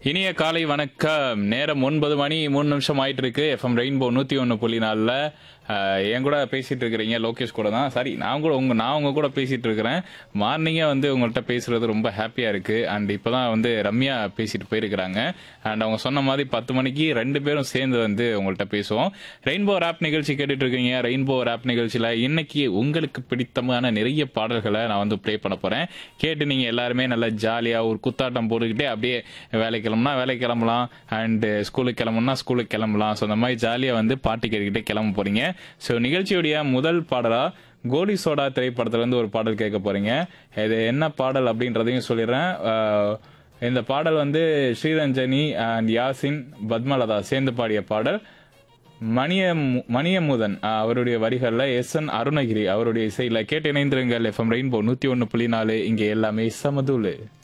இனிய காலை வணக்கம் நேரம் ஒன்பது மணி மூணு நிமிஷம் ஆயிட்டு இருக்கு எஃப்எம் ரெயின்போ நூத்தி ஒன்று புள்ளி நாலில் என் கூட பேசிட்டு இருக்கிறீங்க லோகேஷ் கூட தான் சாரி நான் கூட உங்க நான் உங்க கூட பேசிட்டு இருக்கிறேன் மார்னிங்கே வந்து உங்கள்கிட்ட பேசுறது ரொம்ப ஹாப்பியா இருக்கு அண்ட் இப்போதான் வந்து ரம்யா பேசிட்டு போயிருக்கிறாங்க அண்ட் அவங்க சொன்ன மாதிரி பத்து மணிக்கு ரெண்டு பேரும் சேர்ந்து வந்து உங்கள்கிட்ட பேசுவோம் ரெயின்போ ரேப் நிகழ்ச்சி கேட்டுட்டு இருக்கீங்க ரெயின்போ ரேப் நிகழ்ச்சியில இன்னைக்கு உங்களுக்கு பிடித்தமான நிறைய பாடல்களை நான் வந்து ப்ளே பண்ண போறேன் கேட்டு நீங்க எல்லாருமே நல்லா ஜாலியா ஒரு குத்தாட்டம் போட்டுக்கிட்டே அப்படியே வேலைக்கு கிளம்புனா வேலைக்கு கிளம்பலாம் அண்ட் ஸ்கூலுக்கு கிளம்புனா ஸ்கூலுக்கு கிளம்பலாம் ஸோ அந்த மாதிரி ஜாலியா வந்து பாட்டு கேட்டுக்கிட்டே கிளம்ப போறீங்க ஸோ நிகழ்ச்சியுடைய முதல் பாடலா கோலி சோடா திரைப்படத்துல இருந்து ஒரு பாடல் கேட்க போறீங்க இது என்ன பாடல் அப்படின்றதையும் சொல்லிடுறேன் அஹ், இந்த பாடல் வந்து ஸ்ரீரஞ்சனி அண்ட் யாசின் பத்மலதா சேர்ந்து பாடிய பாடல் மணிய மணியமுதன் அஹ், அவருடைய வரிகளில் எஸ் என் அருணகிரி அவருடைய இசையில கேட்டு இணைந்திருங்கள் எஃப்எம் ரெயின்போ நூத்தி ஒன்னு புள்ளி நாலு இங்கே எல்லாமே சமதூளு